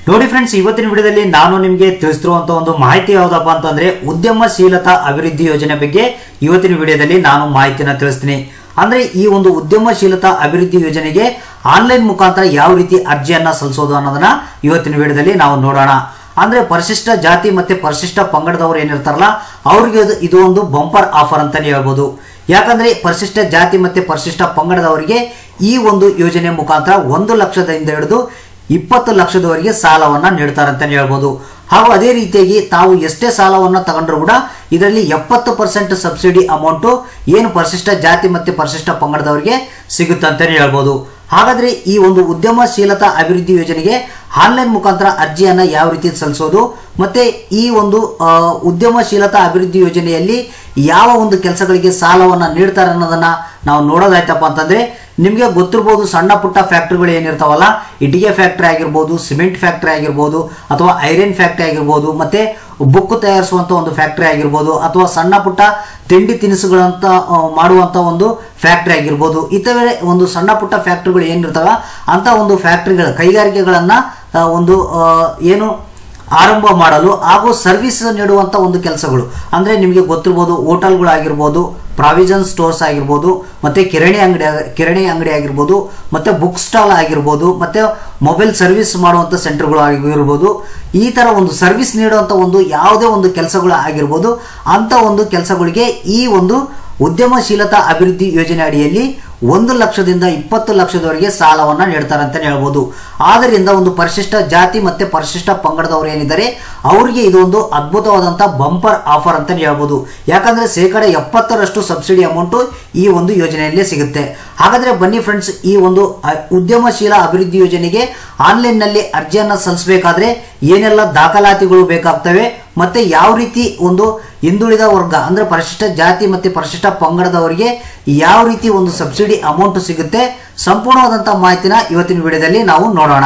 ನೋಡಿ ಫ್ರೆಂಡ್ಸ್ ಇವತ್ತಿನ ವಿಡಿಯೋದಲ್ಲಿ ನಾನು ನಿಮಗೆ ತಿಳಿಸ್ತಿರುವಂತ ಒಂದು ಮಾಹಿತಿ ಯಾವುದಪ್ಪ ಅಂತಂದ್ರೆ ಉದ್ಯಮಶೀಲತಾ ಅಭಿವೃದ್ಧಿ ಯೋಜನೆ ಬಗ್ಗೆ ಇವತ್ತಿನ ವಿಡಿಯೋದಲ್ಲಿ ನಾನು ಮಾಹಿತಿನ ತಿಳಿಸ್ತೀನಿ ಅಂದ್ರೆ ಈ ಒಂದು ಉದ್ಯಮಶೀಲತಾ ಅಭಿವೃದ್ಧಿ ಯೋಜನೆಗೆ ಆನ್ಲೈನ್ ಮುಖಾಂತರ ಯಾವ ರೀತಿ ಅರ್ಜಿಯನ್ನ ಸಲ್ಲಿಸೋದು ಅನ್ನೋದನ್ನ ಇವತ್ತಿನ ವಿಡಿಯೋದಲ್ಲಿ ನಾವು ನೋಡೋಣ ಅಂದ್ರೆ ಪರಿಶಿಷ್ಟ ಜಾತಿ ಮತ್ತೆ ಪರಿಶಿಷ್ಟ ಪಂಗಡದವರು ಏನಿರ್ತಾರಲ್ಲ ಅವ್ರಿಗೆ ಇದು- ಇದು ಒಂದು ಬಂಪರ್ ಆಫರ್ ಅಂತಾನೆ ಹೇಳ್ಬೋದು ಯಾಕಂದ್ರೆ ಪರಿಶಿಷ್ಟ ಜಾತಿ ಮತ್ತೆ ಪರಿಶಿಷ್ಟ ಪಂಗಡದವರಿಗೆ ಈ ಒಂದು ಯೋಜನೆ ಮುಖಾಂತರ ಒಂದು ಲಕ್ಷದಿಂದ ಹಿಡಿದು ಇಪ್ಪತ್ತು ಲಕ್ಷದವರೆಗೆ ಸಾಲವನ್ನ ನೀಡ್ತಾರೆ ಅಂತಾನೆ ಹೇಳ್ಬೋದು ಹಾಗೂ ಅದೇ ರೀತಿಯಾಗಿ ತಾವು ಎಷ್ಟೇ ಸಾಲವನ್ನ ತಗೊಂಡ್ರು ಕೂಡ ಇದರಲ್ಲಿ ಎಪ್ಪತ್ತು ಪರ್ಸೆಂಟ್ ಸಬ್ಸಿಡಿ ಅಮೌಂಟು ಏನು ಪರಿಶಿಷ್ಟ ಜಾತಿ ಮತ್ತೆ ಪರಿಶಿಷ್ಟ ಪಂಗಡದವರಿಗೆ ಸಿಗುತ್ತೆ ಅಂತಾನೆ ಹೇಳ್ಬೋದು ಹಾಗಾದ್ರೆ ಈ ಒಂದು ಉದ್ಯಮಶೀಲತಾ ಅಭಿವೃದ್ಧಿ ಯೋಜನೆಗೆ ಆನ್ಲೈನ್ ಮುಖಾಂತರ ಅರ್ಜಿಯನ್ನ ಯಾವ ರೀತಿ ಸಲ್ಲಿಸೋದು ಮತ್ತೆ ಈ ಒಂದು ಆ, ಉದ್ಯಮಶೀಲತಾ ಅಭಿವೃದ್ಧಿ ಯೋಜನೆಯಲ್ಲಿ ಯಾವ ಒಂದು ಕೆಲಸಗಳಿಗೆ ಸಾಲವನ್ನ ನೀಡ್ತಾರೆ ಅನ್ನೋದನ್ನ ನಾವು ನೋಡೋದಾಯ್ತಪ್ಪ ಅಂತಂದ್ರೆ ನಿಮಗೆ ಗೊತ್ತಿರ್ಬೋದು ಸಣ್ಣ ಪುಟ್ಟ ಫ್ಯಾಕ್ಟ್ರಿಗಳು ಏನಿರ್ತಾವಲ್ಲ ಇಟ್ಟಿಗೆ ಫ್ಯಾಕ್ಟ್ರಿ ಆಗಿರ್ಬೋದು ಸಿಮೆಂಟ್ ಫ್ಯಾಕ್ಟ್ರಿ ಆಗಿರ್ಬೋದು ಅಥವಾ ಐರನ್ ಫ್ಯಾಕ್ಟ್ರಿ ಆಗಿರ್ಬೋದು ಮತ್ತೆ ಬುಕ್ ತಯಾರಿಸುವಂತ ಒಂದು ಫ್ಯಾಕ್ಟ್ರಿ ಆಗಿರ್ಬೋದು ಅಥವಾ ಸಣ್ಣ ಪುಟ್ಟ ತಿಂಡಿ ತಿನಿಸುಗಳಂತ ಆ, ಮಾಡುವಂತ ಒಂದು ಫ್ಯಾಕ್ಟ್ರಿ ಆಗಿರ್ಬೋದು ಇತರೆ ಒಂದು ಸಣ್ಣ ಪುಟ್ಟ ಫ್ಯಾಕ್ಟ್ರಿಗಳು ಏನಿರ್ತಾವ ಅಂತ ಒಂದು ಫ್ಯಾಕ್ಟ್ರಿಗಳ ಕೈಗಾರಿಕೆಗಳನ್ನ ಆ, ಒಂದು ಆ, ಏನು ಆರಂಭ ಮಾಡಲು ಹಾಗೂ ಸರ್ವಿಸ್ ನೀಡುವಂಥ ಒಂದು ಕೆಲಸಗಳು ಅಂದರೆ ನಿಮಗೆ ಗೊತ್ತಿರ್ಬೋದು ಹೋಟೆಲ್ಗಳಾಗಿರ್ಬೋದು ಪ್ರಾವಿಷನ್ ಸ್ಟೋರ್ಸ್ ಆಗಿರ್ಬೋದು ಮತ್ತು ಕಿರಾಣಿ ಅಂಗಡಿ ಕಿರಾಣಿ ಅಂಗಡಿ ಆಗಿರ್ಬೋದು ಮತ್ತು ಬುಕ್ ಸ್ಟಾಲ್ ಆಗಿರ್ಬೋದು ಮತ್ತು ಮೊಬೈಲ್ ಸರ್ವಿಸ್ ಮಾಡುವಂಥ ಸೆಂಟರ್ಗಳು ಆಗಿರ್ಬೋದು ಈ ಥರ ಒಂದು ಸರ್ವಿಸ್ ನೀಡುವಂಥ ಒಂದು ಯಾವುದೇ ಒಂದು ಕೆಲಸಗಳು ಆಗಿರ್ಬೋದು ಅಂಥ ಒಂದು ಕೆಲಸಗಳಿಗೆ ಈ ಒಂದು ಉದ್ಯಮಶೀಲತಾ ಅಭಿವೃದ್ಧಿ ಯೋಜನೆ ಅಡಿಯಲ್ಲಿ ಒಂದು ಲಕ್ಷದಿಂದ ಇಪ್ಪತ್ತು ಲಕ್ಷದವರೆಗೆ ಸಾಲವನ್ನ ನೀಡ್ತಾರೆ ಅಂತಾನೆ ಹೇಳ್ಬೋದು ಆದ್ದರಿಂದ ಒಂದು ಪರಿಶಿಷ್ಟ ಜಾತಿ ಮತ್ತೆ ಪರಿಶಿಷ್ಟ ಪಂಗಡದವರು ಏನಿದ್ದಾರೆ ಅವರಿಗೆ ಇದು ಒಂದು ಅದ್ಭುತವಾದಂಥ ಬಂಪರ್ ಆಫರ್ ಅಂತಾನೆ ಹೇಳ್ಬೋದು ಯಾಕಂದ್ರೆ ಶೇಕಡ ಎಪ್ಪತ್ತರಷ್ಟು ಸಬ್ಸಿಡಿ ಅಮೌಂಟು ಈ ಒಂದು ಯೋಜನೆಯಲ್ಲಿ ಸಿಗುತ್ತೆ ಹಾಗಾದ್ರೆ ಬನ್ನಿ ಫ್ರೆಂಡ್ಸ್ ಈ ಒಂದು ಅ- ಉದ್ಯಮಶೀಲ ಅಭಿವೃದ್ಧಿ ಯೋಜನೆಗೆ ಆನ್ಲೈನ್ನಲ್ಲಿ ಅರ್ಜಿಯನ್ನು ಸಲ್ಲಿಸಬೇಕಾದ್ರೆ ಏನೆಲ್ಲ ದಾಖಲಾತಿಗಳು ಬೇಕಾಗ್ತವೆ ಮತ್ತೆ ಯಾವ ರೀತಿ ಒಂದು ಹಿಂದುಳಿದ ವರ್ಗ ಅಂದ್ರೆ ಪರಿಶಿಷ್ಟ ಜಾತಿ ಮತ್ತೆ ಪರಿಶಿಷ್ಟ ಪಂಗಡದವರಿಗೆ ಯಾವ ರೀತಿ ಒಂದು ಸಬ್ಸಿಡಿ ಅಮೌಂಟ್ ಸಿಗುತ್ತೆ ಸಂಪೂರ್ಣವಾದಂಥ ಮಾಹಿತಿನ ಇವತ್ತಿನ ವಿಡಿಯೋದಲ್ಲಿ ನಾವು ನೋಡೋಣ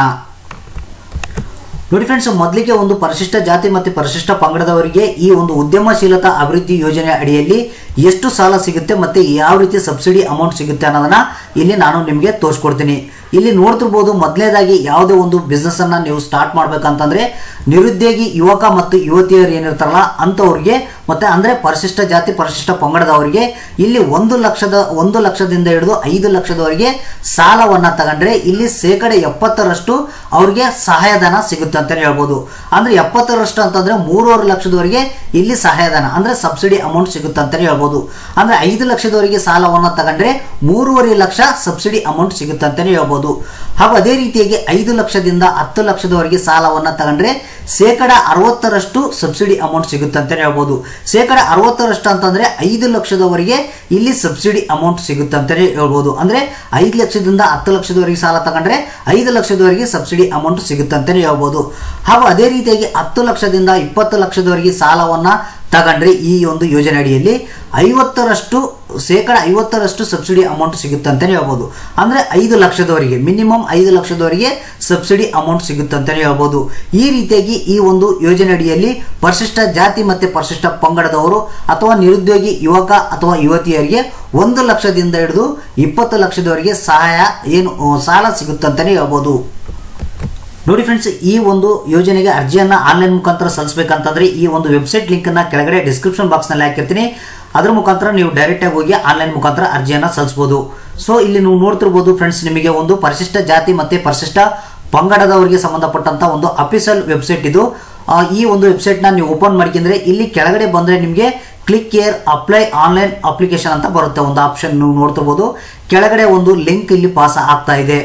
ನೋಡಿ ಫ್ರೆಂಡ್ಸ್ ಮೊದಲಿಗೆ ಒಂದು ಪರಿಶಿಷ್ಟ ಜಾತಿ ಮತ್ತು ಪರಿಶಿಷ್ಟ ಪಂಗಡದವರಿಗೆ ಈ ಒಂದು ಉದ್ಯಮಶೀಲತಾ ಅಭಿವೃದ್ಧಿ ಯೋಜನೆ ಅಡಿಯಲ್ಲಿ ಎಷ್ಟು ಸಾಲ ಸಿಗುತ್ತೆ ಮತ್ತೆ ಯಾವ ರೀತಿ ಸಬ್ಸಿಡಿ ಅಮೌಂಟ್ ಸಿಗುತ್ತೆ ಅನ್ನೋದನ್ನ ಇಲ್ಲಿ ನಾನು ನಿಮಗೆ ತೋರಿಸ್ಕೊಡ್ತೀನಿ ಇಲ್ಲಿ ನೋಡ್ತಿರ್ಬೋದು ಮೊದಲನೇದಾಗಿ ಯಾವುದೇ ಒಂದು ಬಿಸ್ನೆಸ್ ಅನ್ನ ನೀವು ಸ್ಟಾರ್ಟ್ ಮಾಡ್ಬೇಕಂತಂದ್ರೆ ನಿರುದ್ಯೋಗಿ ಯುವಕ ಮತ್ತು ಯುವತಿಯರು ಏನಿರ್ತಾರಲ್ಲ ಅಂಥವ್ರಿಗೆ ಮತ್ತೆ ಅಂದ್ರೆ ಪರಿಶಿಷ್ಟ ಜಾತಿ ಪರಿಶಿಷ್ಟ ಪಂಗಡದವರಿಗೆ ಇಲ್ಲಿ ಒಂದು ಲಕ್ಷದ ಒಂದು ಲಕ್ಷದಿಂದ ಹಿಡಿದು ಐದು ಲಕ್ಷದವರೆಗೆ ಸಾಲವನ್ನ ತಗೊಂಡ್ರೆ ಇಲ್ಲಿ ಶೇಕಡ ಎಪ್ಪತ್ತರಷ್ಟು ಅವ್ರಿಗೆ ಸಹಾಯಧನ ಸಿಗುತ್ತೆ ಅಂತಾನೆ ಹೇಳ್ಬೋದು ಅಂದ್ರೆ ಎಪ್ಪತ್ತರಷ್ಟು ಅಂತಂದ್ರೆ ಮೂರುವರೆ ಲಕ್ಷದವರೆಗೆ ಇಲ್ಲಿ ಸಹಾಯಧನ ಅಂದ್ರೆ ಸಬ್ಸಿಡಿ ಅಮೌಂಟ್ ಸಿಗುತ್ತೆ ಅಂತಾನೆ ಹೇಳ್ಬೋದು ಅಂದ್ರೆ ಐದು ಲಕ್ಷದವರೆಗೆ ಸಾಲವನ್ನ ತಗೊಂಡ್ರೆ ಮೂರುವರೆ ಲಕ್ಷ ಸಬ್ಸಿಡಿ ಅಮೌಂಟ್ ಸಿಗುತ್ತೆ ಅಂತಾನೆ ಹೇಳ್ಬೋದು ಹಾಗೂ ಅದೇ ರೀತಿಯಾಗಿ ಐದು ಲಕ್ಷದಿಂದ ಹತ್ತು ಲಕ್ಷದವರೆಗೆ ಸಾಲವನ್ನ ತಗೊಂಡ್ರೆ ಶೇಕಡ ಅರವತ್ತರಷ್ಟು ಸಬ್ಸಿಡಿ ಅಮೌಂಟ್ ಸಿಗುತ್ತೆ ಅಂತಾನೆ ಹೇಳ್ಬೋದು ಶೇಕಡ ಅರವತ್ತರಷ್ಟು ಅಂತಂದ್ರೆ ಐದು ಲಕ್ಷದವರೆಗೆ ಇಲ್ಲಿ ಸಬ್ಸಿಡಿ ಅಮೌಂಟ್ ಸಿಗುತ್ತೆ ಅಂತಾನೆ ಹೇಳ್ಬೋದು ಅಂದ್ರೆ ಐದು ಲಕ್ಷದಿಂದ ಹತ್ತು ಲಕ್ಷದವರೆಗೆ ಸಾಲ ತಗೊಂಡ್ರೆ ಐದು ಲಕ್ಷದವರೆಗೆ ಸಬ್ಸಿಡಿ ಅಮೌಂಟ್ ಸಿಗುತ್ತೆ ಅಂತಾನೆ ಹೇಳ್ಬೋದು ಹಾಗೂ ಅದೇ ರೀತಿಯಾಗಿ ಹತ್ತು ಲಕ್ಷದಿಂದ ಇಪ್ಪತ್ತು ಲಕ್ಷದವರೆಗೆ ಸಾಲವನ್ನ ತಗೊಂಡ್ರೆ ಈ ಒಂದು ಯೋಜನೆ ಅಡಿಯಲ್ಲಿ ಐವತ್ತರಷ್ಟು ಶೇಕಡ ಐವತ್ತರಷ್ಟು ಸಬ್ಸಿಡಿ ಅಮೌಂಟ್ ಸಿಗುತ್ತೆ ಅಂತಾನೆ ಹೇಳ್ಬೋದು ಅಂದ್ರೆ ಐದು ಲಕ್ಷದವರೆಗೆ ಮಿನಿಮಮ್ ಐದು ಲಕ್ಷದವರೆಗೆ ಸಬ್ಸಿಡಿ ಅಮೌಂಟ್ ಸಿಗುತ್ತೆ ಅಂತಾನೆ ಹೇಳ್ಬೋದು ಈ ರೀತಿಯಾಗಿ ಈ ಒಂದು ಯೋಜನೆ ಅಡಿಯಲ್ಲಿ ಪರಿಶಿಷ್ಟ ಜಾತಿ ಮತ್ತೆ ಪರಿಶಿಷ್ಟ ಪಂಗಡದವರು ಅಥವಾ ನಿರುದ್ಯೋಗಿ ಯುವಕ ಅಥವಾ ಯುವತಿಯರಿಗೆ ಒಂದು ಲಕ್ಷದಿಂದ ಹಿಡಿದು ಇಪ್ಪತ್ತು ಲಕ್ಷದವರೆಗೆ ಸಹಾಯ ಏನು ಆ, ಸಾಲ ಸಿಗುತ್ತೆ ಅಂತಾನೆ ಹೇಳ್ಬೋದು ನೋಡಿ ಫ್ರೆಂಡ್ಸ್ ಈ ಒಂದು ಯೋಜನೆಗೆ ಅರ್ಜಿಯನ್ನ ಆನ್ಲೈನ್ ಮುಖಾಂತರ ಸಲ್ಲಿಸಬೇಕಂತಂದ್ರೆ ಈ ಒಂದು ವೆಬ್ಸೈಟ್ ಲಿಂಕ್ ಅನ್ನ ಕೆಳಗಡೆ ಡಿಸ್ಕ್ರಿಪ್ಷನ್ ಬಾಕ್ಸ್ ನಲ್ಲಿ ಹಾಕಿರ್ತೀನಿ ಅದ್ರ ಮುಖಾಂತರ ನೀವು ಡೈರೆಕ್ಟ್ ಆಗಿ ಹೋಗಿ ಆನ್ಲೈನ್ ಮುಖಾಂತರ ಅರ್ಜಿಯನ್ನ ಸಲ್ಲಿಸಬಹುದು ಸೊ ಇಲ್ಲಿ ನೀವು ನೋಡ್ತಿರ್ಬೋದು ಫ್ರೆಂಡ್ಸ್ ನಿಮಗೆ ಒಂದು ಪರಿಶಿಷ್ಟ ಜಾತಿ ಮತ್ತೆ ಪರಿಶಿಷ್ಟ ಪಂಗಡದವರಿಗೆ ಸಂಬಂಧಪಟ್ಟಂತ ಒಂದು ಅಫಿಷಿಯಲ್ ವೆಬ್ಸೈಟ್ ಇದು ಆ, ಈ ಒಂದು ವೆಬ್ಸೈಟ್ನ ನೀವು ಓಪನ್ ಮಾಡ್ಕೊಂಡ್ರೆ ಇಲ್ಲಿ ಕೆಳಗಡೆ ಬಂದರೆ ನಿಮಗೆ click here apply online application ಅಂತ ಬರುತ್ತೆ ಒಂದು ಆಪ್ಷನ್ ನೀವು ನೋಡ್ತಿರ್ಬೋದು ಕೆಳಗಡೆ ಒಂದು ಲಿಂಕ್ ಇಲ್ಲಿ ಪಾಸ್ ಆಗ್ತಾ ಇದೆ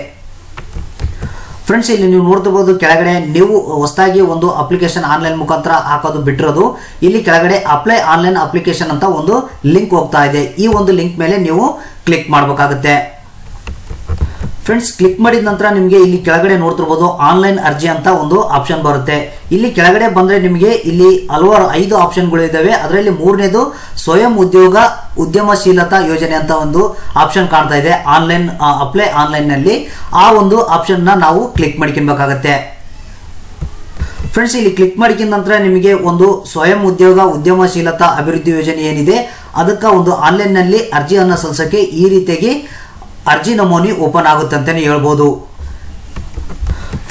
ಫ್ರೆಂಡ್ಸ್ ಇಲ್ಲಿ ನೀವು ನೋಡ್ತಿರ್ಬೋದು ಕೆಳಗಡೆ ನೀವು ಹೊಸದಾಗಿ ಒಂದು ಅಪ್ಲಿಕೇಶನ್ ಆನ್ಲೈನ್ ಮುಖಾಂತರ ಹಾಕೋದು ಬಿಟ್ಟಿರೋದು ಇಲ್ಲಿ ಕೆಳಗಡೆ ಅಪ್ಲೈ ಆನ್ಲೈನ್ ಅಪ್ಲಿಕೇಶನ್ ಅಂತ ಒಂದು ಲಿಂಕ್ ಹೋಗ್ತಾ ಇದೆ ಈ ಒಂದು ಲಿಂಕ್ ಮೇಲೆ ನೀವು ಕ್ಲಿಕ್ ಮಾಡಬೇಕಾಗುತ್ತೆ ಫ್ರೆಂಡ್ಸ್ ಕ್ಲಿಕ್ ಮಾಡಿದ ನಂತರ ನಿಮಗೆ ಇಲ್ಲಿ ಕೆಳಗಡೆ ನೋಡ್ತಿರ್ಬೋದು ಆನ್ಲೈನ್ ಅರ್ಜಿ ಅಂತ ಒಂದು ಆಪ್ಷನ್ ಬರುತ್ತೆ ಇಲ್ಲಿ ಕೆಳಗಡೆ ಬಂದ್ರೆ ನಿಮಗೆ ಇಲ್ಲಿ ಹಲವಾರು ಐದು ಆಪ್ಷನ್ಗಳು ಇದಾವೆ ಅದರಲ್ಲಿ ಮೂರನೇದು ಸ್ವಯಂ ಉದ್ಯೋಗ ಉದ್ಯಮಶೀಲತಾ ಯೋಜನೆ ಅಂತ ಒಂದು ಆಪ್ಷನ್ ಕಾಣ್ತಾ ಇದೆ ಆನ್ಲೈನ್ ಅಪ್ಲೈ ಆನ್ಲೈನ್ ನಲ್ಲಿ ಆ ಒಂದು ಆಪ್ಷನ್ ನಾವು ಕ್ಲಿಕ್ ಮಾಡ್ಕೊಬೇಕಾಗತ್ತೆ ಫ್ರೆಂಡ್ಸ್ ಇಲ್ಲಿ ಕ್ಲಿಕ್ ಮಾಡಿದ ನಂತರ ನಿಮಗೆ ಒಂದು ಸ್ವಯಂ ಉದ್ಯೋಗ ಉದ್ಯಮಶೀಲತಾ ಅಭಿವೃದ್ಧಿ ಯೋಜನೆ ಏನಿದೆ ಅದಕ್ಕೆ ಒಂದು ಆನ್ಲೈನ್ನಲ್ಲಿ ಅರ್ಜಿಯನ್ನು ಸಲ್ಲಿಸೋಕ್ಕೆ ಈ ರೀತಿಯಾಗಿ ಅರ್ಜಿ ನಮೂನೆ ಓಪನ್ ಆಗುತ್ತೆ ಅಂತಲೇ ಹೇಳ್ಬೋದು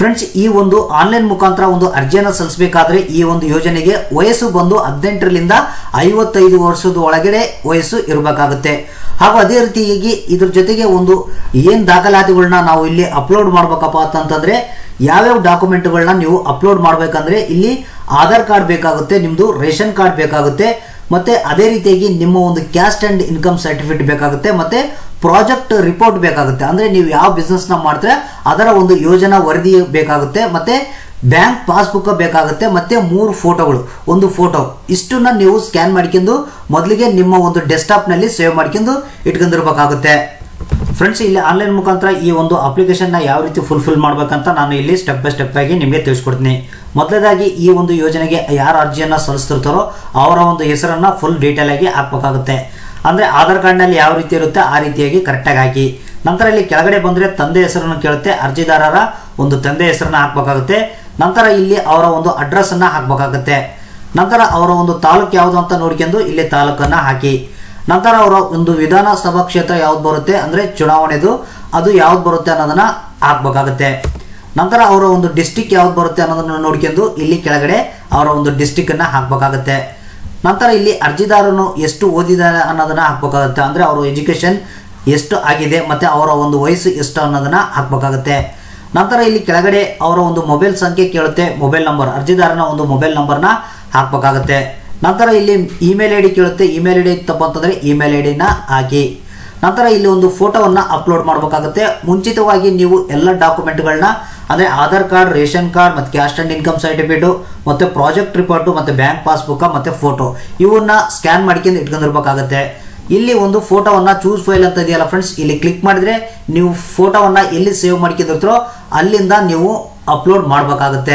ಫ್ರೆಂಡ್ಸ್ ಈ ಒಂದು ಆನ್ಲೈನ್ ಮುಖಾಂತರ ಒಂದು ಅರ್ಜಿಯನ್ನು ಸಲ್ಲಿಸಬೇಕಾದ್ರೆ ಈ ಒಂದು ಯೋಜನೆಗೆ ವಯಸ್ಸು ಬಂದು ಹದಿನೆಂಟರಿಂದ ಐವತ್ತೈದು ವರ್ಷದ ಒಳಗಡೆ ವಯಸ್ಸು ಇರಬೇಕಾಗುತ್ತೆ ಹಾಗೂ ಅದೇ ರೀತಿಯಾಗಿ ಇದ್ರ ಜೊತೆಗೆ ಒಂದು ಏನ್ ದಾಖಲಾತಿಗಳನ್ನ ನಾವು ಇಲ್ಲಿ ಅಪ್ಲೋಡ್ ಮಾಡ್ಬೇಕಪ್ಪ ಅಂತಂದ್ರೆ ಯಾವ್ಯಾವ ಡಾಕ್ಯುಮೆಂಟ್ಗಳನ್ನ ನೀವು ಅಪ್ಲೋಡ್ ಮಾಡ್ಬೇಕಂದ್ರೆ ಇಲ್ಲಿ ಆಧಾರ್ ಕಾರ್ಡ್ ಬೇಕಾಗುತ್ತೆ ನಿಮ್ದು ರೇಷನ್ ಕಾರ್ಡ್ ಬೇಕಾಗುತ್ತೆ ಮತ್ತೆ ಅದೇ ರೀತಿಯಾಗಿ ನಿಮ್ಮ ಒಂದು ಕ್ಯಾಸ್ಟ್ ಅಂಡ್ ಇನ್ಕಮ್ ಸರ್ಟಿಫಿಕೇಟ್ ಬೇಕಾಗುತ್ತೆ ಮತ್ತೆ ಪ್ರಾಜೆಕ್ಟ್ ರಿಪೋರ್ಟ್ ಬೇಕಾಗುತ್ತೆ ಅಂದ್ರೆ ನೀವು ಯಾವ ಬಿಸ್ನೆಸ್ ನ ಮಾಡ್ತಾರೆ ಅದರ ಒಂದು ಯೋಜನಾ ವರದಿ ಬೇಕಾಗುತ್ತೆ ಮತ್ತೆ ಬ್ಯಾಂಕ್ ಪಾಸ್ಬುಕ್ ಬೇಕಾಗುತ್ತೆ ಮತ್ತೆ ಮೂರು ಫೋಟೋಗಳು ಒಂದು ಫೋಟೋ ಇಷ್ಟನ್ನ ನೀವು ಸ್ಕ್ಯಾನ್ ಮಾಡ್ಕೊಂಡು ಮೊದಲಿಗೆ ನಿಮ್ಮ ಒಂದು ಡೆಸ್ಕ್ಟಾಪ್ ನಲ್ಲಿ ಸೇವ್ ಮಾಡ್ಕೊಂಡು ಇಟ್ಕೊಂಡಿರ್ಬೇಕಾಗುತ್ತೆ ಫ್ರೆಂಡ್ಸ್ ಇಲ್ಲಿ ಆನ್ಲೈನ್ ಮುಖಾಂತರ ಈ ಒಂದು ಅಪ್ಲಿಕೇಶನ್ನ ಯಾವ ರೀತಿ ಫುಲ್ಫಿಲ್ ಮಾಡ್ಬೇಕಂತ ನಾನು ಇಲ್ಲಿ ಸ್ಟೆಪ್ ಬೈ ಸ್ಟೆಪ್ ಆಗಿ ನಿಮಗೆ ತಿಳಿಸ್ಕೊಡ್ತೀನಿ ಮೊದಲದಾಗಿ ಈ ಒಂದು ಯೋಜನೆಗೆ ಯಾರು ಅರ್ಜಿಯನ್ನು ಸಲ್ಲಿಸ್ತಿರ್ತಾರೋ ಅವರ ಒಂದು ಹೆಸರನ್ನ ಫುಲ್ ಡೀಟೇಲ್ ಆಗಿ ಹಾಕ್ಬೇಕಾಗುತ್ತೆ ಅಂದ್ರೆ ಆಧಾರ್ ಕಾರ್ಡ್ನಲ್ಲಿ ಯಾವ ರೀತಿ ಇರುತ್ತೆ ಆ ರೀತಿಯಾಗಿ ಕರೆಕ್ಟಾಗಿ ಹಾಕಿ ನಂತರ ಇಲ್ಲಿ ಕೆಳಗಡೆ ಬಂದ್ರೆ ತಂದೆ ಹೆಸರನ್ನು ಕೇಳುತ್ತೆ ಅರ್ಜಿದಾರರ ಒಂದು ತಂದೆ ಹೆಸರನ್ನ ಹಾಕ್ಬೇಕಾಗುತ್ತೆ ನಂತರ ಇಲ್ಲಿ ಅವರ ಒಂದು ಅಡ್ರೆಸ್ ಅನ್ನ ಹಾಕ್ಬೇಕಾಗುತ್ತೆ ನಂತರ ಅವರ ಒಂದು ತಾಲೂಕು ಯಾವುದು ಅಂತ ನೋಡ್ಕೊಂಡು ಇಲ್ಲಿ ತಾಲೂಕನ್ನ ಹಾಕಿ ನಂತರ ಅವರ ಒಂದು ವಿಧಾನಸಭಾ ಕ್ಷೇತ್ರ ಯಾವ್ದು ಬರುತ್ತೆ ಅಂದ್ರೆ ಚುನಾವಣೆದು ಅದು ಯಾವ್ದು ಬರುತ್ತೆ ಅನ್ನೋದನ್ನ ಹಾಕ್ಬೇಕಾಗುತ್ತೆ ನಂತರ ಅವರ ಒಂದು ಡಿಸ್ಟಿಕ್ ಯಾವ್ದು ಬರುತ್ತೆ ಅನ್ನೋದನ್ನ ನೋಡ್ಕೊಂಡು ಇಲ್ಲಿ ಕೆಳಗಡೆ ಅವರ ಒಂದು ಡಿಸ್ಟಿಕ್ ಅನ್ನ ಹಾಕ್ಬೇಕಾಗುತ್ತೆ ನಂತರ ಇಲ್ಲಿ ಅರ್ಜಿದಾರನು ಎಷ್ಟು ಓದಿದ್ದಾರೆ ಅನ್ನೋದನ್ನ ಹಾಕ್ಬೇಕಾಗುತ್ತೆ ಅಂದ್ರೆ ಅವರ ಎಜುಕೇಶನ್ ಎಷ್ಟು ಆಗಿದೆ ಮತ್ತೆ ಅವರ ಒಂದು ವಯಸ್ಸು ಎಷ್ಟು ಅನ್ನೋದನ್ನ ಹಾಕ್ಬೇಕಾಗುತ್ತೆ ನಂತರ ಇಲ್ಲಿ ಕೆಳಗಡೆ ಅವರ ಒಂದು ಮೊಬೈಲ್ ಸಂಖ್ಯೆ ಕೇಳುತ್ತೆ ಮೊಬೈಲ್ ನಂಬರ್ ಅರ್ಜಿದಾರನ ಒಂದು ಮೊಬೈಲ್ ನಂಬರ್ನ ಹಾಕ್ಬೇಕಾಗುತ್ತೆ ನಂತರ ಇಲ್ಲಿ ಇಮೇಲ್ ಐ ಡಿ ಕೇಳುತ್ತೆ ಇಮೇಲ್ ಐ ಡಿ ಇತ್ತಪ್ಪ ಅಂತಂದ್ರೆ ಇಮೇಲ್ ಐ ಡಿನ ಹಾಕಿ ನಂತರ ಇಲ್ಲಿ ಒಂದು ಫೋಟೋವನ್ನ ಅಪ್ಲೋಡ್ ಮಾಡಬೇಕಾಗುತ್ತೆ ಮುಂಚಿತವಾಗಿ ನೀವು ಎಲ್ಲ ಡಾಕ್ಯುಮೆಂಟ್ಗಳನ್ನ ಅಂದ್ರೆ ಆಧಾರ್ ಕಾರ್ಡ್ ರೇಷನ್ ಕಾರ್ಡ್ ಮತ್ತು ಕ್ಯಾಸ್ಟ್ ಅಂಡ್ ಇನ್ಕಮ್ ಸರ್ಟಿಫಿಕೇಟು ಮತ್ತೆ ಪ್ರಾಜೆಕ್ಟ್ ರಿಪೋರ್ಟು ಮತ್ತೆ ಬ್ಯಾಂಕ್ ಪಾಸ್ಬುಕ್ ಮತ್ತೆ ಫೋಟೋ ಇವನ್ನ ಸ್ಕ್ಯಾನ್ ಮಾಡ್ಕೊಂಡು ಇಟ್ಕೊಂಡಿರ್ಬೇಕಾಗುತ್ತೆ ಇಲ್ಲಿ ಒಂದು ಫೋಟೋವನ್ನ ಚೂಸ್ ಫೈಲ್ ಅಂತ ಇದೆಯಲ್ಲ ಫ್ರೆಂಡ್ಸ್ ಇಲ್ಲಿ ಕ್ಲಿಕ್ ಮಾಡಿದ್ರೆ ನೀವು ಫೋಟೋವನ್ನ ಎಲ್ಲಿ ಸೇವ್ ಮಾಡ್ಕೊಂಡಿರ್ತೀರೋ ಅಲ್ಲಿಂದ ನೀವು ಅಪ್ಲೋಡ್ ಮಾಡಬೇಕಾಗುತ್ತೆ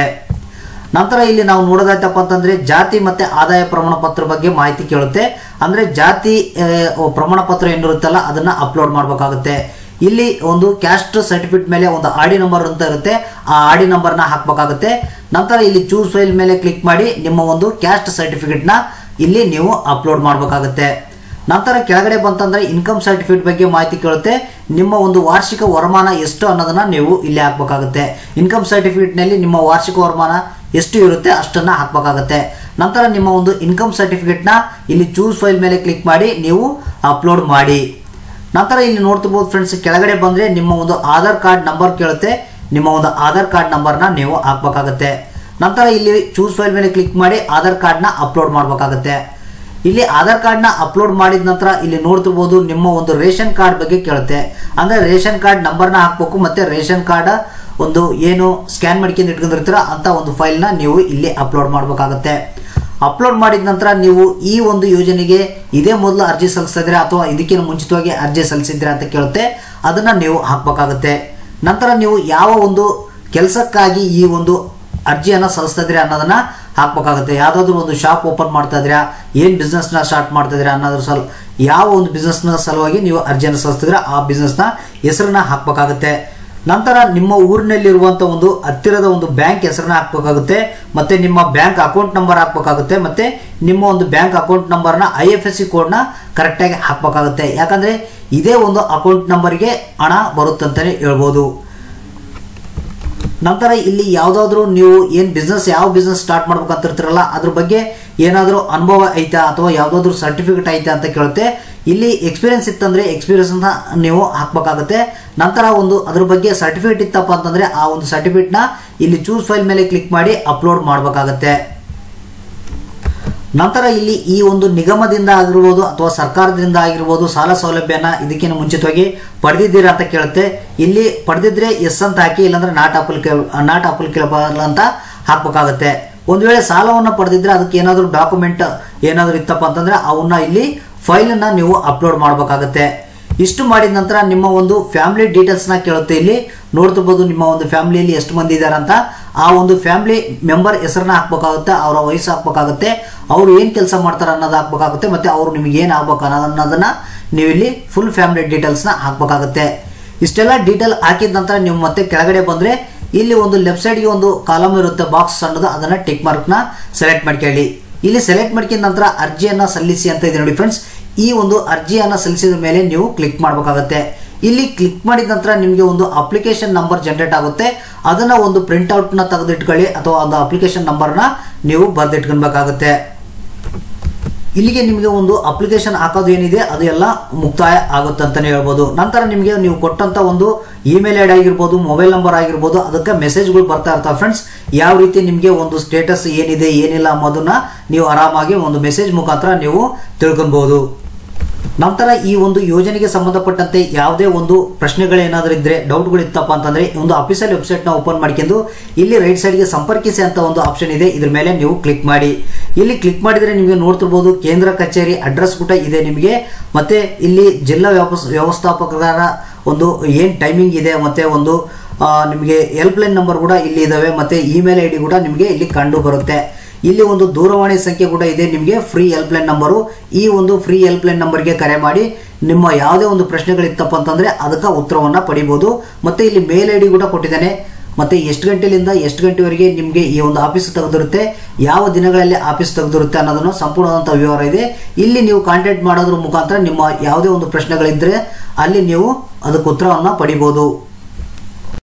ನಂತರ ಇಲ್ಲಿ ನಾವು ನೋಡೋದಾಯ್ತಪ್ಪ ಅಂತಂದ್ರೆ ಜಾತಿ ಮತ್ತೆ ಆದಾಯ ಪ್ರಮಾಣ ಪತ್ರ ಬಗ್ಗೆ ಮಾಹಿತಿ ಕೇಳುತ್ತೆ ಅಂದ್ರೆ ಜಾತಿ ಆ, ಪ್ರಮಾಣ ಪತ್ರ ಏನಿರುತ್ತಲ್ಲ ಅದನ್ನ ಅಪ್ಲೋಡ್ ಮಾಡಬೇಕಾಗುತ್ತೆ ಇಲ್ಲಿ ಒಂದು ಕ್ಯಾಸ್ಟ್ ಸರ್ಟಿಫಿಕೇಟ್ ಮೇಲೆ ಒಂದು ಆಡಿ ನಂಬರ್ ಅಂತ ಇರುತ್ತೆ ಆ ಆಡಿ ನಂಬರ್ನ ಹಾಕಬೇಕಾಗುತ್ತೆ ನಂತರ ಇಲ್ಲಿ ಚೂಸ್ ಫೈಲ್ ಮೇಲೆ ಕ್ಲಿಕ್ ಮಾಡಿ ನಿಮ್ಮ ಒಂದು ಕ್ಯಾಸ್ಟ್ ಸರ್ಟಿಫಿಕೇಟ್ನ ಇಲ್ಲಿ ನೀವು ಅಪ್ಲೋಡ್ ಮಾಡಬೇಕಾಗುತ್ತೆ ನಂತರ ಕೆಳಗಡೆ ಬಂತಂದ್ರೆ ಇನ್ಕಮ್ ಸರ್ಟಿಫಿಕೇಟ್ ಬಗ್ಗೆ ಮಾಹಿತಿ ಕೇಳುತ್ತೆ ನಿಮ್ಮ ಒಂದು ವಾರ್ಷಿಕ ವರಮಾನ ಎಷ್ಟು ಅನ್ನೋದನ್ನ ನೀವು ಇಲ್ಲಿ ಹಾಕ್ಬೇಕಾಗುತ್ತೆ ಇನ್ಕಮ್ ಸರ್ಟಿಫಿಕೇಟ್ನಲ್ಲಿ ನಿಮ್ಮ ವಾರ್ಷಿಕ ವರಮಾನ ಎಷ್ಟು ಇರುತ್ತೆ ಅಷ್ಟನ್ನ ಹಾಕ್ಬೇಕಾಗುತ್ತೆ ನಂತರ ನಿಮ್ಮ ಒಂದು ಇನ್ಕಮ್ ಸರ್ಟಿಫಿಕೇಟ್ನ ಇಲ್ಲಿ ಚೂಸ್ ಫೈಲ್ ಮೇಲೆ ಕ್ಲಿಕ್ ಮಾಡಿ ನೀವು ಅಪ್ಲೋಡ್ ಮಾಡಿ ನಂತರ ಇಲ್ಲಿ ನೋಡ್ತಿರ್ಬೋದು ಫ್ರೆಂಡ್ಸ್ ಕೆಳಗಡೆ ಬಂದ್ರೆ ನಿಮ್ಮ ಒಂದು ಆಧಾರ್ ಕಾರ್ಡ್ ನಂಬರ್ ಕೇಳುತ್ತೆ ನಿಮ್ಮ ಒಂದು ಆಧಾರ್ ಕಾರ್ಡ್ ನಂಬರ್ನ ನೀವು ಹಾಕ್ಬೇಕಾಗುತ್ತೆ ನಂತರ ಇಲ್ಲಿ ಚೂಸ್ ಫೈಲ್ ಮೇಲೆ ಕ್ಲಿಕ್ ಮಾಡಿ ಆಧಾರ್ ಕಾರ್ಡ್ನ ಅಪ್ಲೋಡ್ ಮಾಡಬೇಕಾಗುತ್ತೆ ಇಲ್ಲಿ ಆಧಾರ್ ಕಾರ್ಡ್ನ ಅಪ್ಲೋಡ್ ಮಾಡಿದ ನಂತರ ಇಲ್ಲಿ ನೋಡ್ತಿರ್ಬೋದು ನಿಮ್ಮ ಒಂದು ರೇಷನ್ ಕಾರ್ಡ್ ಬಗ್ಗೆ ಕೇಳುತ್ತೆ ಅಂದ್ರೆ ರೇಷನ್ ಕಾರ್ಡ್ ನಂಬರ್ನ ಹಾಕ್ಬೇಕು ಮತ್ತೆ ರೇಷನ್ ಕಾರ್ಡ್ ಒಂದು ಏನು ಸ್ಕ್ಯಾನ್ ಮಾಡ್ಕೊಂಡು ಇಟ್ಕೊಂಡಿರ್ತೀರ ಅಂತ ಒಂದು ಫೈಲ್ನ ನೀವು ಇಲ್ಲಿ ಅಪ್ಲೋಡ್ ಮಾಡಬೇಕಾಗುತ್ತೆ ಅಪ್ಲೋಡ್ ಮಾಡಿದ ನಂತರ ನೀವು ಈ ಒಂದು ಯೋಜನೆಗೆ ಇದೇ ಮೊದಲು ಅರ್ಜಿ ಸಲ್ಲಿಸಿದ್ರೆ ಅಥವಾ ಇದಕ್ಕಿಂತ ಮುಂಚಿತವಾಗಿ ಅರ್ಜಿ ಸಲ್ಲಿಸಿದ್ರೆ ಅಂತ ಕೇಳುತ್ತೆ ಅದನ್ನ ನೀವು ಹಾಕ್ಬೇಕಾಗುತ್ತೆ ನಂತರ ನೀವು ಯಾವ ಒಂದು ಕೆಲಸಕ್ಕಾಗಿ ಈ ಒಂದು ಅರ್ಜಿಯನ್ನು ಸಲ್ಲಿಸ್ತಾ ಇದ್ರಿ ಅನ್ನೋದನ್ನ ಹಾಕ್ಬೇಕಾಗುತ್ತೆ ಯಾವುದಾದ್ರೂ ಒಂದು ಶಾಪ್ ಓಪನ್ ಮಾಡ್ತಾ ಇದ್ದೀರಾ ಏನು ಬಿಸ್ನೆಸ್ನ ಸ್ಟಾರ್ಟ್ ಮಾಡ್ತಾ ಇದ್ದೀರಾ ಅನ್ನೋದ್ರ ಸಲ ಯಾವ ಒಂದು ಬಿಸ್ನೆಸ್ನ ಸಲುವಾಗಿ ನೀವು ಅರ್ಜಿಯನ್ನು ಸಲ್ಲಿಸ್ತಿದ್ರೆ ಆ ಬಿಸ್ನೆಸ್ನ ಹೆಸರನ್ನ ಹಾಕ್ಬೇಕಾಗುತ್ತೆ ನಂತರ ನಿಮ್ಮ ಊರಿನಲ್ಲಿರುವಂಥ ಒಂದು ಹತ್ತಿರದ ಒಂದು ಬ್ಯಾಂಕ್ ಹೆಸರನ್ನ ಹಾಕ್ಬೇಕಾಗುತ್ತೆ ಮತ್ತೆ ನಿಮ್ಮ ಬ್ಯಾಂಕ್ ಅಕೌಂಟ್ ನಂಬರ್ ಹಾಕ್ಬೇಕಾಗುತ್ತೆ ಮತ್ತೆ ನಿಮ್ಮ ಒಂದು ಬ್ಯಾಂಕ್ ಅಕೌಂಟ್ ನಂಬರ್ನ ಐ ಎಫ್ ಎಸ್ ಸಿ ಕೋಡ್ನ ಕರೆಕ್ಟಾಗಿ ಹಾಕ್ಬೇಕಾಗುತ್ತೆ ಯಾಕಂದ್ರೆ ಇದೇ ಒಂದು ಅಕೌಂಟ್ ನಂಬರ್ಗೆ ಹಣ ಬರುತ್ತಂತಲೇ ಹೇಳ್ಬೋದು ನಂತರ ಇಲ್ಲಿ ಯಾವುದಾದ್ರೂ ನೀವು ಏನು ಬಿಸ್ನೆಸ್ ಯಾವ ಬಿಸ್ನೆಸ್ ಸ್ಟಾರ್ಟ್ ಮಾಡ್ಬೇಕಂತ ಇರ್ತೀರಲ್ಲ ಅದ್ರ ಬಗ್ಗೆ ಏನಾದರೂ ಅನುಭವ ಐತಾ ಅಥವಾ ಯಾವುದಾದ್ರೂ ಸರ್ಟಿಫಿಕೇಟ್ ಐತಾ ಅಂತ ಕೇಳುತ್ತೆ ಇಲ್ಲಿ ಎಕ್ಸ್ಪೀರಿಯನ್ಸ್ ಇತ್ತಂದ್ರೆ ಎಕ್ಸ್ಪೀರಿಯನ್ಸ್ನ ನೀವು ಹಾಕ್ಬೇಕಾಗುತ್ತೆ ನಂತರ ಒಂದು ಅದ್ರ ಬಗ್ಗೆ ಸರ್ಟಿಫಿಕೇಟ್ ಇತ್ತಪ್ಪ ಅಂತಂದ್ರೆ ಆ ಒಂದು ಸರ್ಟಿಫಿಕೇಟ್ನ ಇಲ್ಲಿ ಚೂಸ್ ಫೈಲ್ ಮೇಲೆ ಕ್ಲಿಕ್ ಮಾಡಿ ಅಪ್ಲೋಡ್ ಮಾಡಬೇಕಾಗತ್ತೆ ನಂತರ ಇಲ್ಲಿ ಈ ಒಂದು ನಿಗಮದಿಂದ ಆಗಿರ್ಬೋದು ಅಥವಾ ಸರ್ಕಾರದಿಂದ ಆಗಿರ್ಬೋದು ಸಾಲ ಸೌಲಭ್ಯನ ಇದಕ್ಕಿಂತ ಮುಂಚಿತವಾಗಿ ಪಡೆದಿದ್ದೀರಾ ಅಂತ ಕೇಳುತ್ತೆ ಇಲ್ಲಿ ಪಡೆದಿದ್ರೆ ಎಸ್ ಅಂತ ಹಾಕಿ ಇಲ್ಲಾಂದ್ರೆ ನಾಟ್ ಅಪ್ಲಿಕೇಬಲ್ ನಾಟ್ ಅಪ್ಲಿಕೇಬಲ್ ಅಂತ ಹಾಕ್ಬೇಕಾಗುತ್ತೆ ಒಂದು ವೇಳೆ ಸಾಲವನ್ನು ಪಡೆದಿದ್ರೆ ಅದಕ್ಕೆ ಏನಾದರೂ ಡಾಕ್ಯುಮೆಂಟ್ ಏನಾದರೂ ಇತ್ತಪ್ಪ ಅಂತಂದ್ರೆ ಅವನ್ನ ಇಲ್ಲಿ ಫೈಲನ್ನು ನೀವು ಅಪ್ಲೋಡ್ ಮಾಡಬೇಕಾಗುತ್ತೆ ಇಷ್ಟು ಮಾಡಿದ ನಂತರ ನಿಮ್ಮ ಒಂದು ಫ್ಯಾಮಿಲಿ ಡೀಟೇಲ್ಸ್ನ ಕೇಳುತ್ತೆ ಇಲ್ಲಿ ನೋಡ್ತಿರ್ಬೋದು ನಿಮ್ಮ ಒಂದು ಫ್ಯಾಮಿಲಿಯಲ್ಲಿ ಎಷ್ಟು ಮಂದಿ ಇದ್ದಾರೆ ಅಂತ ಆ ಒಂದು ಫ್ಯಾಮಿಲಿ ಮೆಂಬರ್ ಹೆಸರನ್ನ ಹಾಕ್ಬೇಕಾಗುತ್ತೆ ಅವರ ವಯಸ್ಸು ಹಾಕ್ಬೇಕಾಗುತ್ತೆ ಅವ್ರು ಏನು ಕೆಲಸ ಮಾಡ್ತಾರೆ ಅನ್ನೋದು ಹಾಕ್ಬೇಕಾಗುತ್ತೆ ಮತ್ತೆ ಅವ್ರು ನಿಮ್ಗೆ ಏನು ಆಗ್ಬೇಕು ಅನ್ನೋದನ್ನ ನೀವು ಇಲ್ಲಿ ಫುಲ್ ಫ್ಯಾಮಿಲಿ ಡೀಟೇಲ್ಸ್ನ ಹಾಕ್ಬೇಕಾಗುತ್ತೆ ಇಷ್ಟೆಲ್ಲ ಡೀಟೇಲ್ ಹಾಕಿದ ನಂತರ ನೀವು ಮತ್ತೆ ಕೆಳಗಡೆ ಬಂದರೆ ಇಲ್ಲಿ ಒಂದು ಲೆಫ್ಟ್ ಸೈಡ್ಗೆ ಒಂದು ಕಾಲಮ್ ಇರುತ್ತೆ ಬಾಕ್ಸ್ ಸಣ್ಣದು ಅದನ್ನು ಟಿಕ್ ಮಾರ್ಕ್ನ ಸೆಲೆಕ್ಟ್ ಮಾಡ್ಕೊಳ್ಳಿ ಇಲ್ಲಿ ಸೆಲೆಕ್ಟ್ ಮಾಡ್ಕೊಂಡ ನಂತರ ಅರ್ಜಿಯನ್ನು ಸಲ್ಲಿಸಿ ಅಂತ ಇದೆ ನೋಡಿ ಫ್ರೆಂಡ್ಸ್ ಈ ಒಂದು ಅರ್ಜಿಯನ್ನು ಸಲ್ಲಿಸಿದ ಮೇಲೆ ನೀವು ಕ್ಲಿಕ್ ಮಾಡಬೇಕಾಗುತ್ತೆ ಇಲ್ಲಿ ಕ್ಲಿಕ್ ಮಾಡಿದ ನಂತರ ನಿಮಗೆ ಒಂದು ಅಪ್ಲಿಕೇಶನ್ ನಂಬರ್ ಜನರೇಟ್ ಆಗುತ್ತೆ ಅದನ್ನ ಒಂದು ಪ್ರಿಂಟ್ಔಟ್ನ ತೆಗೆದಿಟ್ಕೊಳ್ಳಿ ಅಥವಾ ಒಂದು ಅಪ್ಲಿಕೇಶನ್ ನಂಬರ್ನ ನೀವು ಬರೆದಿಟ್ಕೊಳ್ಬೇಕಾಗುತ್ತೆ ಇಲ್ಲಿಗೆ ನಿಮಗೆ ಒಂದು ಅಪ್ಲಿಕೇಶನ್ ಹಾಕೋದು ಏನಿದೆ ಅದು ಎಲ್ಲ ಮುಕ್ತಾಯ ಆಗುತ್ತೆ ಅಂತಲೇ ಹೇಳ್ಬೋದು ನಂತರ ನಿಮಗೆ ನೀವು ಕೊಟ್ಟಂತ ಒಂದು ಇಮೇಲ್ ಐಡಿ ಆಗಿರ್ಬೋದು ಮೊಬೈಲ್ ನಂಬರ್ ಆಗಿರ್ಬೋದು ಅದಕ್ಕೆ ಮೆಸೇಜ್ಗಳು ಬರ್ತಾ ಇರ್ತಾವೆ ಫ್ರೆಂಡ್ಸ್ ಯಾವ ರೀತಿ ನಿಮಗೆ ಒಂದು ಸ್ಟೇಟಸ್ ಏನಿದೆ ಏನಿಲ್ಲ ಅನ್ನೋದನ್ನ ನೀವು ಆರಾಮಾಗಿ ಒಂದು ಮೆಸೇಜ್ ಮುಖಾಂತರ ನೀವು ತಿಳ್ಕೊಬಹುದು ನಂತರ ಈ ಒಂದು ಯೋಜನೆಗೆ ಸಂಬಂಧಪಟ್ಟಂತೆ ಯಾವುದೇ ಒಂದು ಪ್ರಶ್ನೆಗಳೇನಾದರೂ ಇದ್ದರೆ ಡೌಟ್ಗಳು ಇತ್ತಪ್ಪ ಅಂತಂದರೆ ಒಂದು ಅಫಿಷಿಯಲ್ ವೆಬ್ಸೈಟ್ನ ಓಪನ್ ಮಾಡ್ಕೊಂಡು ಇಲ್ಲಿ ರೈಟ್ ಸೈಡ್ಗೆ ಸಂಪರ್ಕಿಸಿ ಅಂತ ಒಂದು ಆಪ್ಷನ್ ಇದೆ ಇದ್ರ ಮೇಲೆ ನೀವು ಕ್ಲಿಕ್ ಮಾಡಿ ಇಲ್ಲಿ ಕ್ಲಿಕ್ ಮಾಡಿದರೆ ನಿಮಗೆ ನೋಡ್ತಿರ್ಬೋದು ಕೇಂದ್ರ ಕಚೇರಿ ಅಡ್ರೆಸ್ ಕೂಡ ಇದೆ ನಿಮಗೆ ಮತ್ತೆ ಇಲ್ಲಿ ಜಿಲ್ಲಾ ವ್ಯವಸ್ ವ್ಯವಸ್ಥಾಪಕರ ಒಂದು ಏನು ಟೈಮಿಂಗ್ ಇದೆ ಮತ್ತೆ ಒಂದು ಆ, ನಿಮಗೆ ಹೆಲ್ಪ್ಲೈನ್ ನಂಬರ್ ಕೂಡ ಇಲ್ಲಿ ಇದಾವೆ ಮತ್ತೆ ಇಮೇಲ್ ಐ ಡಿ ಕೂಡ ನಿಮಗೆ ಇಲ್ಲಿ ಕಂಡು ಬರುತ್ತೆ ಇಲ್ಲಿ ಒಂದು ದೂರವಾಣಿ ಸಂಖ್ಯೆ ಕೂಡ ಇದೆ ನಿಮಗೆ ಫ್ರೀ ಹೆಲ್ಪ್ಲೈನ್ ನಂಬರು ಈ ಒಂದು ಫ್ರೀ ಹೆಲ್ಪ್ಲೈನ್ ನಂಬರ್ಗೆ ಕರೆ ಮಾಡಿ ನಿಮ್ಮ ಯಾವುದೇ ಒಂದು ಪ್ರಶ್ನೆಗಳಿತ್ತಪ್ಪ ಅಂತಂದರೆ ಅದಕ್ಕೆ ಉತ್ತರವನ್ನು ಪಡಿಬೋದು ಮತ್ತು ಇಲ್ಲಿ ಮೇಲ್ ಐ ಡಿ ಕೂಡ ಕೊಟ್ಟಿದ್ದಾನೆ ಮತ್ತು ಎಷ್ಟು ಗಂಟೆಯಿಂದ ಎಷ್ಟು ಗಂಟೆವರೆಗೆ ನಿಮಗೆ ಈ ಒಂದು ಆಫೀಸ್ ತೆಗೆದಿರುತ್ತೆ ಯಾವ ದಿನಗಳಲ್ಲಿ ಆಫೀಸ್ ತೆಗೆದಿರುತ್ತೆ ಅನ್ನೋದನ್ನು ಸಂಪೂರ್ಣವಾದಂಥ ವಿವರ ಇದೆ ಇಲ್ಲಿ ನೀವು ಕಾಂಟ್ಯಾಕ್ಟ್ ಮಾಡೋದ್ರ ಮುಖಾಂತರ ನಿಮ್ಮ ಯಾವುದೇ ಒಂದು ಪ್ರಶ್ನೆಗಳಿದ್ದರೆ ಅಲ್ಲಿ ನೀವು ಅದಕ್ಕೆ ಉತ್ತರವನ್ನು ಪಡಿಬೋದು